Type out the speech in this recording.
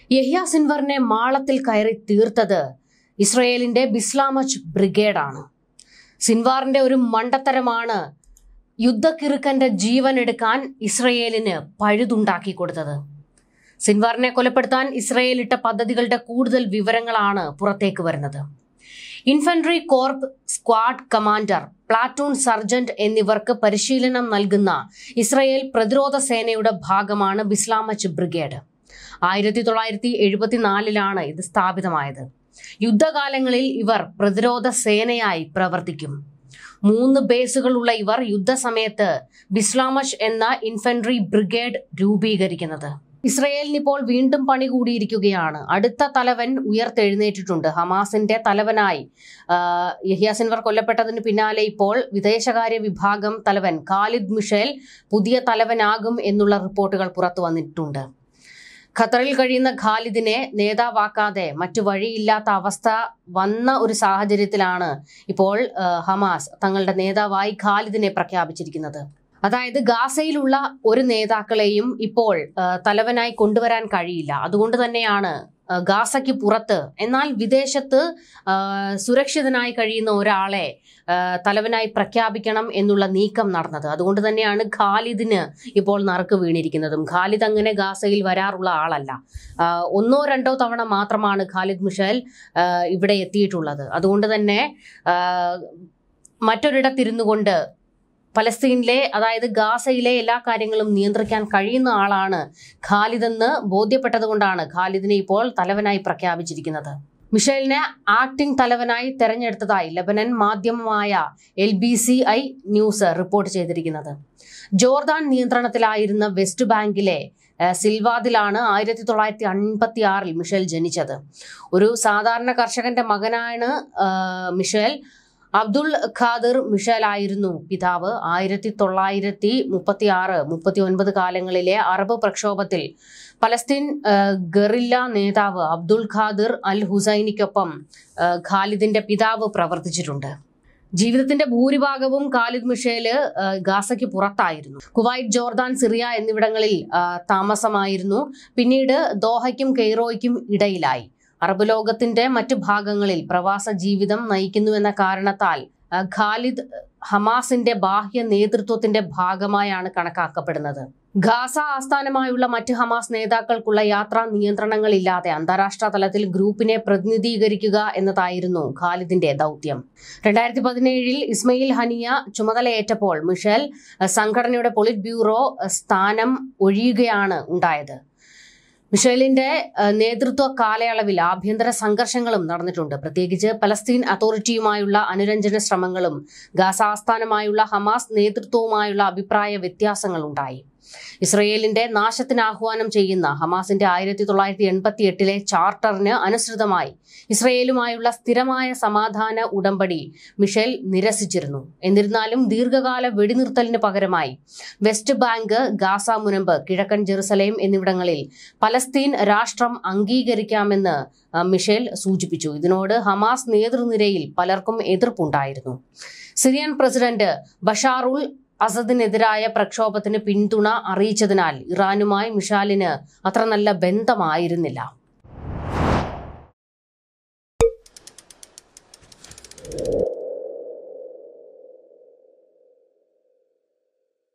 യഹ്യ സിൻവറിനെ മാളത്തിൽ കയറി തീർത്തത് ഇസ്രയേലിന്റെ ബിസ്ലാമച്ച് ബ്രിഗേഡാണ് സിൻവാറിന്റെ ഒരു മണ്ടത്തരമാണ് യുദ്ധക്കിറുക്കന്റെ ജീവൻ എടുക്കാൻ ഇസ്രയേലിന് പഴുതുണ്ടാക്കി കൊടുത്തത് സിൻവാറിനെ കൊലപ്പെടുത്താൻ ഇസ്രയേൽ ഇട്ട പദ്ധതികളുടെ കൂടുതൽ വിവരങ്ങളാണ് പുറത്തേക്ക് വരുന്നത് infantry corps squad commander platoon sergeant എന്നിവർക്ക് പരിശീലനം നൽകുന്ന ഇസ്രയേൽ പ്രതിരോധ സേനയുടെ ഭാഗമാണ് ബിസ്ലാമച്ച് ബ്രിഗേഡ് ആയിരത്തി തൊള്ളായിരത്തി എഴുപത്തിനാലിലാണ് ഇത് സ്ഥാപിതമായത് യുദ്ധകാലങ്ങളിൽ ഇവർ പ്രതിരോധ സേനയായി പ്രവർത്തിക്കും മൂന്ന് ബേസുകളുള്ള ഇവർ യുദ്ധസമയത്ത് ബിസ്ലാമഷ് എന്ന ഇൻഫൻട്രി ബ്രിഗേഡ് രൂപീകരിക്കുന്നത് ഇസ്രയേലിന് ഇപ്പോൾ വീണ്ടും പണി കൂടിയിരിക്കുകയാണ് അടുത്ത തലവൻ ഉയർത്തെഴുന്നേറ്റിട്ടുണ്ട് ഹമാസിന്റെ തലവനായി ആഹ്, യഹ്യ സിൻവർ കൊല്ലപ്പെട്ടതിന് പിന്നാലെ ഇപ്പോൾ വിദേശകാര്യ വിഭാഗം തലവൻ ഖാലിദ് മിഷേൽ പുതിയ തലവനാകും എന്നുള്ള റിപ്പോർട്ടുകൾ പുറത്തു വന്നിട്ടുണ്ട് ഖത്തറിൽ കഴിയുന്ന ഖാലിദിനെ നേതാവാക്കാതെ മറ്റു വഴിയില്ലാത്ത അവസ്ഥ വന്ന ഒരു സാഹചര്യത്തിലാണ് ഇപ്പോൾ ആഹ്, ഹമാസ് തങ്ങളുടെ നേതാവായി ഖാലിദിനെ പ്രഖ്യാപിച്ചിരിക്കുന്നത് അതായത് ഗാസയിലുള്ള ഒരു നേതാക്കളെയും ഇപ്പോൾ ആഹ്, തലവനായി കൊണ്ടുവരാൻ കഴിയില്ല അതുകൊണ്ട് തന്നെയാണ് ആഹ്, ഗാസയ്ക്ക് പുറത്ത് എന്നാൽ വിദേശത്ത് ആഹ്, സുരക്ഷിതനായി കഴിയുന്ന ഒരാളെ ആഹ്, തലവനായി പ്രഖ്യാപിക്കണം എന്നുള്ള നീക്കം നടന്നത് അതുകൊണ്ട് തന്നെയാണ് ഖാലിദിന് ഇപ്പോൾ നറുക്ക് വീണിരിക്കുന്നതും ഖാലിദ് അങ്ങനെ ഗാസയിൽ വരാറുള്ള ആളല്ല ആഹ്, ഒന്നോ രണ്ടോ തവണ മാത്രമാണ് ഖാലിദ് മിഷേൽ ആഹ്, ഇവിടെ എത്തിയിട്ടുള്ളത് അതുകൊണ്ട് തന്നെ ആഹ്, മറ്റൊരിടത്തിരുന്നു കൊണ്ട് ഫലസ്തീനിലെ അതായത് ഗാസയിലെ എല്ലാ കാര്യങ്ങളും നിയന്ത്രിക്കാൻ കഴിയുന്ന ആളാണ് ഖാലിദ് എന്ന് ബോധ്യപ്പെട്ടതുകൊണ്ടാണ് ഖാലിദിനെ ഇപ്പോൾ തലവനായി പ്രഖ്യാപിച്ചിരിക്കുന്നത് മിഷേലിനെ ആക്ടിംഗ് തലവനായി തെരഞ്ഞെടുത്തതായി ലബനൻ മാധ്യമമായ L B C I news report ചെയ്തിരിക്കുന്നത് ജോർദാൻ നിയന്ത്രണത്തിലായിരുന്ന വെസ്റ്റ് ബാങ്കിലെ ഏഹ്, സിൽവാദിലാണ് ആയിരത്തി തൊള്ളായിരത്തി അൻപത്തി ആറിൽ മിഷേൽ ജനിച്ചത് ഒരു സാധാരണ കർഷകന്റെ മകനാണ് ആഹ്, മിഷേൽ അബ്ദുൾ ഖാദിർ മിഷേൽ ആയിരുന്നു പിതാവ് ആയിരത്തി തൊള്ളായിരത്തി മുപ്പത്തി ആറ് മുപ്പത്തി ഒൻപത് കാലങ്ങളിലെ അറബ് പ്രക്ഷോഭത്തിൽ പലസ്തീൻ ആഹ്, ഗറില്ല നേതാവ് അബ്ദുൾ ഖാദിർ അൽ ഹുസൈനിക്കൊപ്പം ആഹ്, ഖാലിദിന്റെ പിതാവ് പ്രവർത്തിച്ചിട്ടുണ്ട് ജീവിതത്തിന്റെ ഭൂരിഭാഗവും ഖാലിദ് മിഷേല് ആഹ്, ഗാസയ്ക്ക് പുറത്തായിരുന്നു കുവൈറ്റ് ജോർദാൻ സിറിയ എന്നിവിടങ്ങളിൽ ആഹ്, താമസമായിരുന്നു പിന്നീട് ദോഹയ്ക്കും കെയ്റോയ്ക്കും ഇടയിലായി അറബ് ലോകത്തിന്റെ മറ്റു ഭാഗങ്ങളിൽ പ്രവാസ ജീവിതം നയിക്കുന്നുവെന്ന കാരണത്താൽ ആ, ഖാലിദ് ഹമാസിന്റെ ബാഹ്യ നേതൃത്വത്തിന്റെ ഭാഗമായാണ് കണക്കാക്കപ്പെടുന്നത് ഗാസ ആസ്ഥാനമായുള്ള മറ്റ് ഹമാസ് നേതാക്കൾക്കുള്ള യാത്രാ നിയന്ത്രണങ്ങളില്ലാതെ അന്താരാഷ്ട്ര തലത്തിൽ ഗ്രൂപ്പിനെ പ്രതിനിധീകരിക്കുക എന്നതായിരുന്നു ഖാലിദിന്റെ ദൗത്യം രണ്ടായിരത്തി പതിനേഴിൽ ഇസ്മയിൽ ഹനിയ ചുമതലയേറ്റപ്പോൾ മിഷേൽ ആ, സംഘടനയുടെ പൊളിറ്റ് ബ്യൂറോ ആ, സ്ഥാനം ഒഴിയുകയാണ് ഉണ്ടായത് മിഷേലിന്റെ ഏഹ്, നേതൃത്വ കാലയളവിൽ ആഭ്യന്തര സംഘർഷങ്ങളും നടന്നിട്ടുണ്ട് പ്രത്യേകിച്ച് പലസ്തീൻ അതോറിറ്റിയുമായുള്ള അനുരഞ്ജന ശ്രമങ്ങളും ഗാസ ആസ്ഥാനമായുള്ള ഹമാസ് നേതൃത്വവുമായുള്ള അഭിപ്രായ വ്യത്യാസങ്ങൾ ഉണ്ടായി ഇസ്രയേലിന്റെ നാശത്തിന് ആഹ്വാനം ചെയ്യുന്ന ഹമാസിന്റെ ആയിരത്തി തൊള്ളായിരത്തി എൺപത്തി എട്ടിലെ ചാർട്ടറിന് അനുസൃതമായി ഇസ്രയേലുമായുള്ള സ്ഥിരമായ സമാധാന ഉടമ്പടി മിഷേൽ നിരസിച്ചിരുന്നു എന്നിരുന്നാലും ദീർഘകാല വെടിനിർത്തലിന് പകരമായി വെസ്റ്റ് ബാങ്ക് ഗാസ മുനമ്പ് കിഴക്കൻ ജെറുസലേം എന്നിവിടങ്ങളിൽ പലസ്തീൻ രാഷ്ട്രം അംഗീകരിക്കാമെന്ന് ആ, മിഷേൽ സൂചിപ്പിച്ചു ഇതിനോട് ഹമാസ് നേതൃനിരയിൽ പലർക്കും എതിർപ്പുണ്ടായിരുന്നു സിറിയൻ പ്രസിഡന്റ് ബഷാറുൽ അസദിനെതിരായ പ്രക്ഷോഭത്തിന് പിന്തുണ അറിയിച്ചതിനാൽ ഇറാനുമായി മിഷാലിന് അത്ര നല്ല ബന്ധമായിരുന്നില്ല